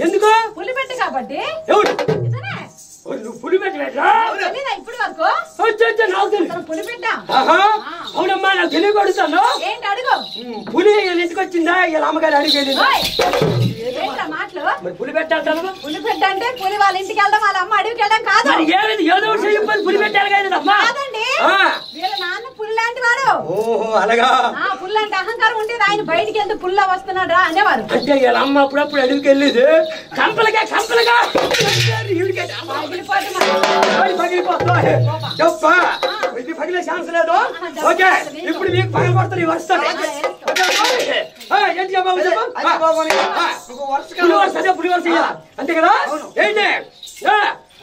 ఎందుకు పులి పెట్టి కాబట్టి ఎవరు ఇతనే ఓ, నువ్వు పులి పెట్టలేట్రా తెలీదా ఇప్పుడు వరకు వచ్చి వచ్చి నాకు తెలుసు ఇతను పులి పెట్టా ఆహా అవునమ్మా నాకు తెలియకూడతాను ఏంటి అడుగు పులి వీళ్ళ ఇంటికి వచ్చిందా వీళ్ళ అమ్మగారు అడిగి వెళ్ళిందా ఓయ్, ఏంట్రా మాటలు మరి పులి పెట్టాలంటాను పులి పెట్ట అంటే పులి వాళ్ళ ఇంటికి వెళ్ళడం వాళ్ళ అమ్మ అడవికి వెళ్ళడం కాదు మరి ఏమైంది ఏదో ఒకటి చెప్పాలి పులి పెట్టాలి కదా అమ్మా కాదండి ఆ. వీళ్ళ నాన్న పులి లాంటి వాడు ఓహో అలాగా ఆ పుల్ అంటే అహంకారం ఉండేది ఆయన బయటికి వెళ్తే పుల్ల వస్తున్నాడు రా అనేవారు అంటే వీళ్ళ అమ్మ అప్పుడప్పుడు అడవికి వెళ్ళేది కంపలగా కంపలగా ఈవిడికే అమ్మ. పగిలిపోతే మరి. ఓయ్ పగిలిపోతా. చెప్పా ఇది పగిలే ఛాన్స్ లేదు ఓకే ఇప్పుడు మీకు పగలబడతారు ఈ వరుసని ఏంటి చెప్పావు చెప్పు అయితే బాబోని, ఆ. ఒక వరుస పులి కాదు. వరుస అదే పులి వరుస ఇయ్యాలా? అంతే కదా అవును. ఏంటి ఆ.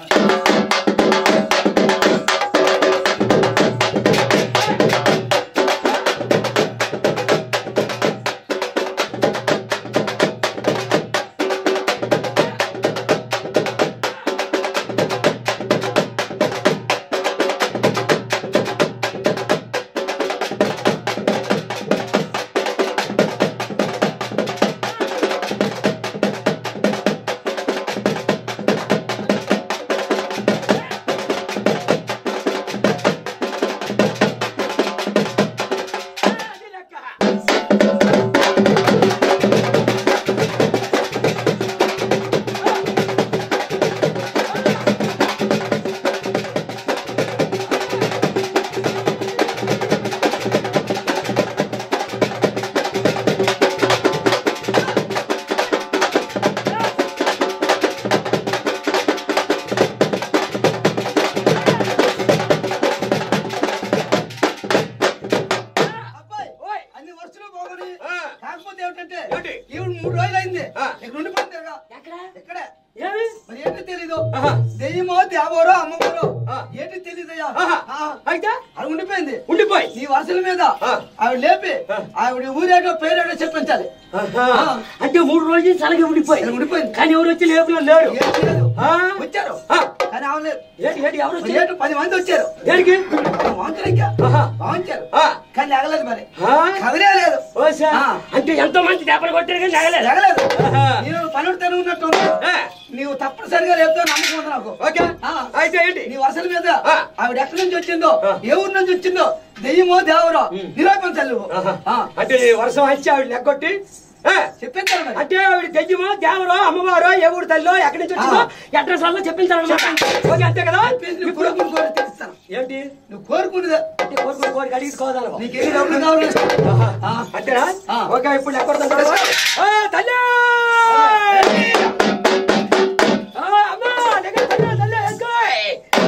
అది లెక్క. అబ్బాయి, ఓయ్. అన్ని వరుసలు బాగోని ఆ. కాకపోతే ఏమిటంటే ఏంటి? ఈవిడ మూడు రోజులు అయింది ఆ. ఇక్కడ ఉండిపోయిందిగా ఎక్కడ? ఇక్కడే ఏమి? మరి ఏంటి తెలీదు ఆహా. దెయ్యమో దేవరో అమ్మవారో ఆ. ఏంటి తెలీదయ్యా ఆహా. ఆ, అయితే అది ఉండిపోయింది ఉండిపోయి నీ వరుసల మీద ఆ. ఆవిడ లేపి ఆ. ఆవిడ ఊరేటో పేరేటో చెప్పించాలి ఆహా. అంటే మూడు రోజులు సలగి ఉండిపోయి సలగి ఉండిపోయింది. కానీ ఎవరు వచ్చి లేపులో లేరు ఏం చేయలేదు ఆ? వచ్చారు ఆ. కానీ అవలేదు ఏంటి ఏంటి ఎవరు వచ్చి ఏటు పది మంది వచ్చారు దేనికి వాంచరికా ఆహా. వాంచారు ఆ. కానీ ఎగలేదు మరి ఆ? కదిలే లేదు ఓ సార్. ఆ. అంటే ఎంతో మంది దెబ్బలు కొట్టారు కానీ తగలేదు ఎగలేదు ఆహా. నేను పనుడితేనే ఉన్నట్టు ఉన్నావు. ఆ. నీవు తప్పనిసరిగా లేపుతో నమ్మకం ఉంది నాకు ఓకే ఆ. అయితే ఏంటి నీ వరుసల మీద ఆ. ఆవిడ ఎక్కడి నుంచి వచ్చిందో ఆ. ఏ ఊరు నుంచి వచ్చిందో దెయ్యమో దేవరో నిరూపించాలి నువ్వు ఆహా. ఆ. అంటే నీ వర్షం వచ్చి ఆవిడ నెక్కొట్టి ఆ. చెప్పించాలి మరి అంటే ఆవిడ తెజ్జమో దేవరో అమ్మవారో ఏ ఊరు తల్లో ఎక్కడి నుంచి వచ్చిందో అడ్రస్ వల్ల చెప్పించాలన్నమాట ఓకే అంతే కదా నువ్వు ఇప్పుడు కోరుకుని కోరి తెచ్చిస్తాను ఏంటి నువ్వు కోరుకునేదే అంటే కోరుకుని కోరిక అడిగిపోదాను నీకు ఎన్ని డబ్బులు కావాలి ఆ. అంతేనా ఆ. ఓకే ఇప్పుడు ఎక్కడ తల్లి ఆ, అమ్మా, దగ్గర తల్లి, తల్లి, ఎత్తుకోయ్.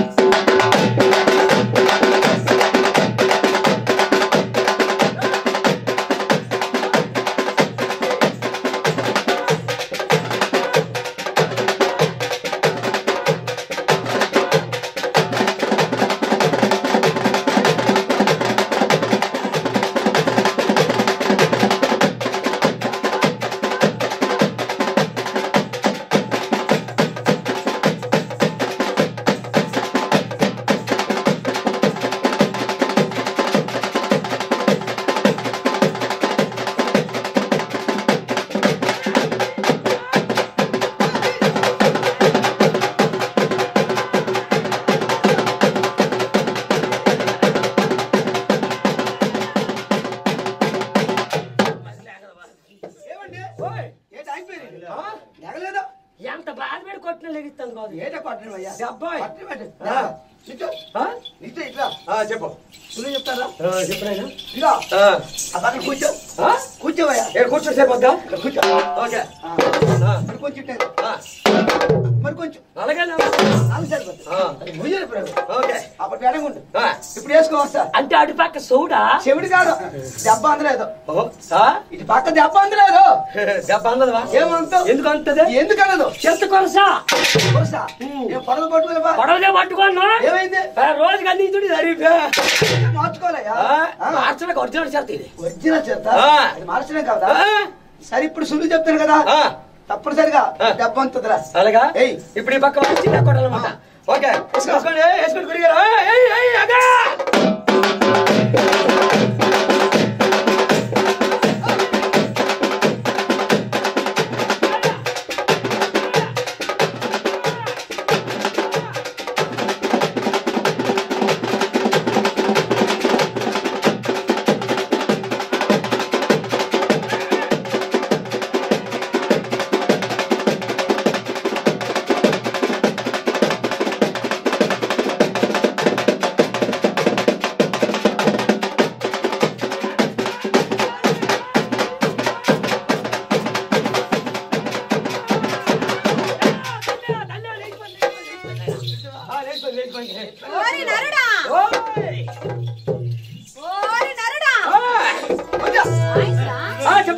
ఏమండి ఓయ్, ఏంటి అయిపోయింది ఆ? ఎగలేదా ఎంత బాధ పెట్టి కొట్టిన లెగిస్తాను కాదు ఏట పట్టిన అయ్యా అబ్బాయి. పట్టిన పెట్టు. ఆ. ఇటు ఆ? ఇటు ఇట్లా ఆ, చెప్పు నువ్వు చెప్తారా ఆ, చెప్పుడైనా ఇదిగో ఆ. ఆ పక్కన కూర్చో ఆ? కూర్చోవయ్యా ఏ కూర్చో సరిపోద్దా కూర్చో ఓకే ఆ. ఆ. మరి కొంచెం ఇటు. ఆ. మరి కొంచెం అలాగే అది సరిపోతుంది ఆ. అది భుజాలు ఇప్పుడు ఓకే అప్పటి ఎడగుండు ఆ. ఇప్పుడు వేసుకోవస్తా అంటే అటు పక్క సౌడా చెవిడి కాదు దెబ్బ అందలేదు ఓ, ఆ? ఇటు పక్క దెబ్బ అందలేదు దెబ్బ అందదువా ఏమంటావు? ఎందుకు అంతది ఎందుకు అనదు చెత్త కొరసా వస్తా ఏం పడవ పట్టుకోలేవా పడవదే పట్టుకోను ఏమైంది రోజుకి అందించుడు సరిగ్గా మార్చుకోలేయా మార్చడానికి ఒరిజినల్ చెత్త ఇది ఒరిజినల్ చేత ఆ. అది మార్చడం కదా ఆ, సరే ఇప్పుడు సులువు చెప్తాను కదా ఆ, తప్పనిసరిగా ఆ. దెబ్బ అంతదిరా అలాగా ఏయ్. ఇప్పుడు ఈ పక్క వచ్చి కొట్టాలన్నమాట ఓకే వేసుకోండి వేసుకోండి గురిగారు ఏయ్, ఏయ్, అగా!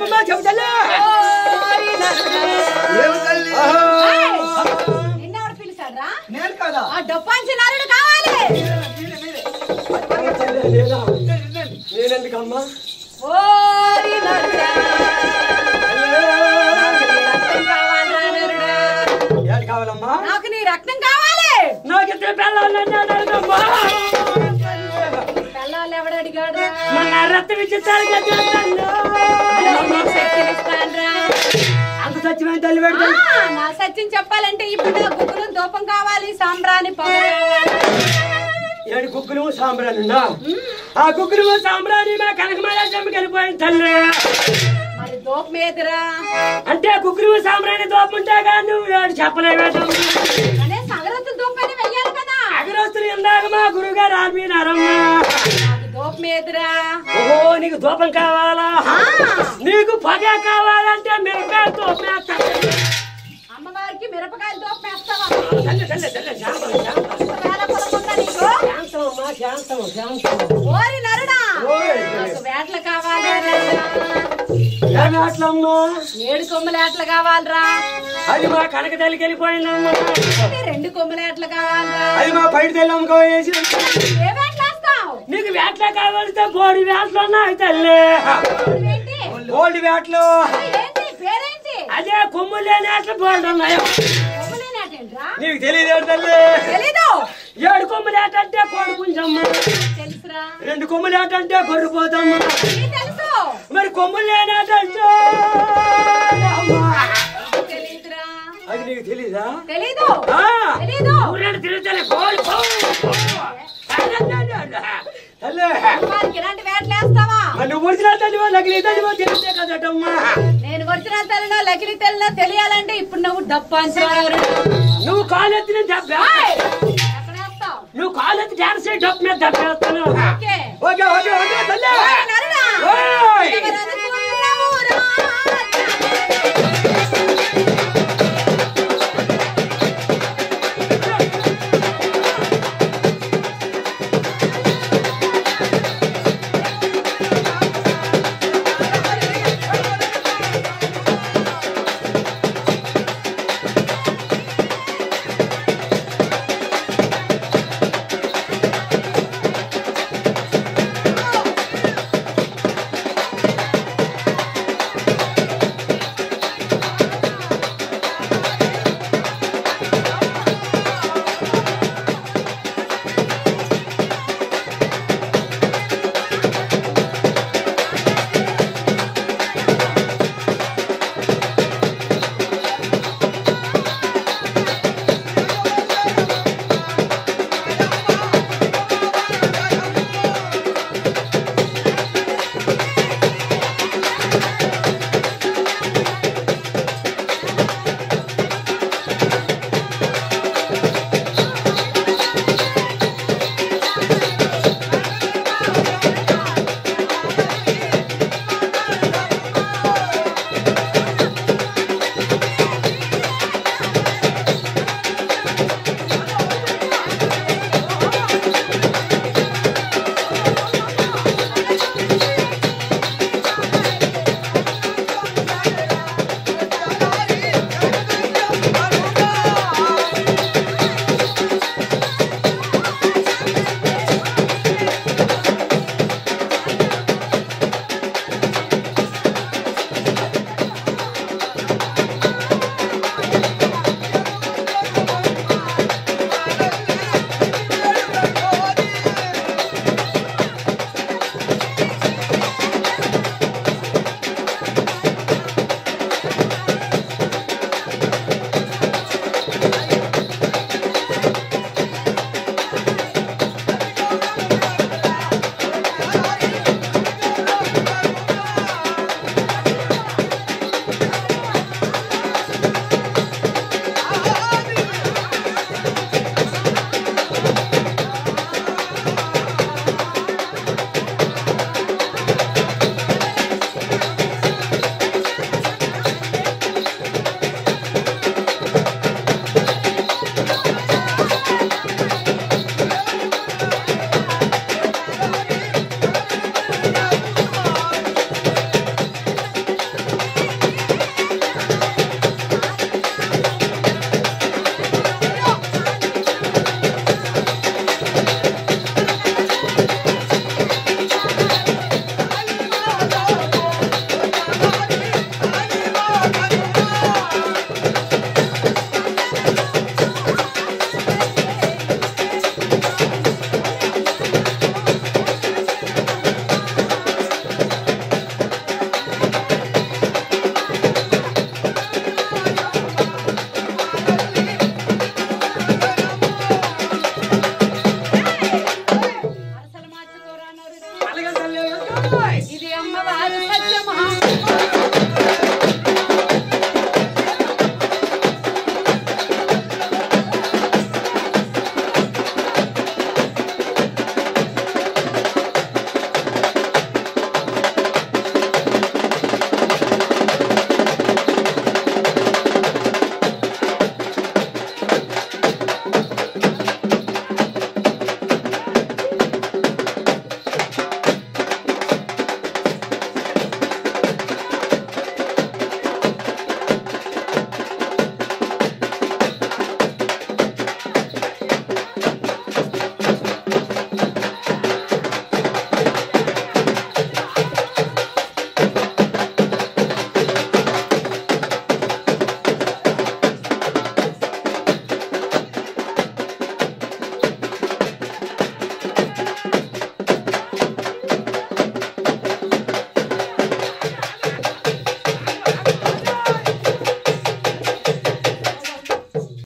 చెప్పమ్మా చెప్పు తల్లి ఏమి తల్లి నిన్నెవడు పిలిచాడ్రా నేను కదా ఆ డొప్పాంచి నరుడు కావాలి నేనెందుకమ్మా ఓరి నరుడా నాకు నీ రక్తం కావాలిరా నరుడా. ఏడు కావాలమ్మా నాకు నీ రక్తం కావాలి నాకు ఇద్దరు పిల్లలు అమ్మా పిల్లలు ఎవడు అడిగాడు మన రక్తం ఇచ్చేసారు అంత సత్యమైన తల్లి ఆ, పెడతాను నా సత్యం చెప్పాలంటే ఇప్పుడు నా గుగ్గులు దూపం కావాలి సాంబ్రాణి పొగ కావాలి. ఏడు కుక్కులు సాంబ్రాణి ఆ కుక్కులు సాంబ్రాణి మా కనకమాల జమ్మికి వెళ్ళిపోయింది తల్లి మరి దూపం ఏదిరా అంటే కుక్కులు సాంబ్రాణి దోపుంటే కానీ నువ్వు ఏడు చెప్పలేవేటం అనే సగరత్తు దూపాన్ని వెయ్యాలి కదా అగరస్తులు ఇందాక మా గురుగారు ఆర్మీనారమ్మా నాకు దూపం ఏదిరా ఓహో నీకు దూపం కావాలా ఆ, నీకు పొగ కావాలంటే మిరపకాయ దూపం అమ్మవారికి మిరపకాయలు దూపం వేస్తావా తల్లి తల్లి తల్లి శాంతం శాంతం ఒకవేళ పొలం ఉందా నీకు శాంతం అమ్మా శాంతం శాంతం ఓరి నరుడా ఓయ్. నాకు వేటలు కావాలిరా నరుడా. ఏమి అట్లమ్మా ఏడు కొమ్ములేట్లు కావాలిరా అది మా కనక తల్లికి వెళ్ళిపోయిందమ్మా ఇది రెండు కొమ్ములేట్లు కావాలిరా అది మా బయట తెల్లి అమ్మకో వేసి ఏ వేటలేస్తావు నీకు వేట్ల కావాలితే బోడి వేటలు ఉన్నాయి తల్లి ఏంటి బోల్డ్ వేటలు ఏంటి పేరేంటి అదే కొమ్ములు లేని వేటలు బోల్డ్ ఉన్నాయి కొమ్ములేనేటేంట్రా నీకు తెలియదు తల్లి తెలీదు ఏడు కొమ్ములు ఏటంటే కోడి పుంజమ్మ తెలుసురా రెండు కొమ్ములు ఏటంటే గొర్రె పోతమ్మ నీకు తెలుసు మరి కొమ్ములు లేనేటంటే తెలీదురా అది నీకు తెలీదా తెలీదు ఆ, తెలీదు ఊరేడు తిరుగుతాలే కోడి పో, పో. తల్లి వారికి ఇలాంటి వేటలేస్తావా మరి నువ్వు ఒరిజినల్ తల్లివో నకిలీ తల్లివో తెలిసే కదటమ్మా నేను వచ్చిన తెల్లనో లకిలి తెల్లనో తెలియాలంటే ఇప్పుడు నువ్వు డప్పు అంచవారు నువ్వు కాలెత్తిన దెబ్బ ఎక్కడ వేస్తావు నువ్వు కాలెత్తి డాన్స్ డబ్బు మీద దెబ్బ వేస్తాను ఓకే ఓకే ఓకే ఓకే తల్లి ఓయ్ నరుడా ఓయ్. ఎవరు అనుకున్నావు రా? అమ్మవారు సత్యమా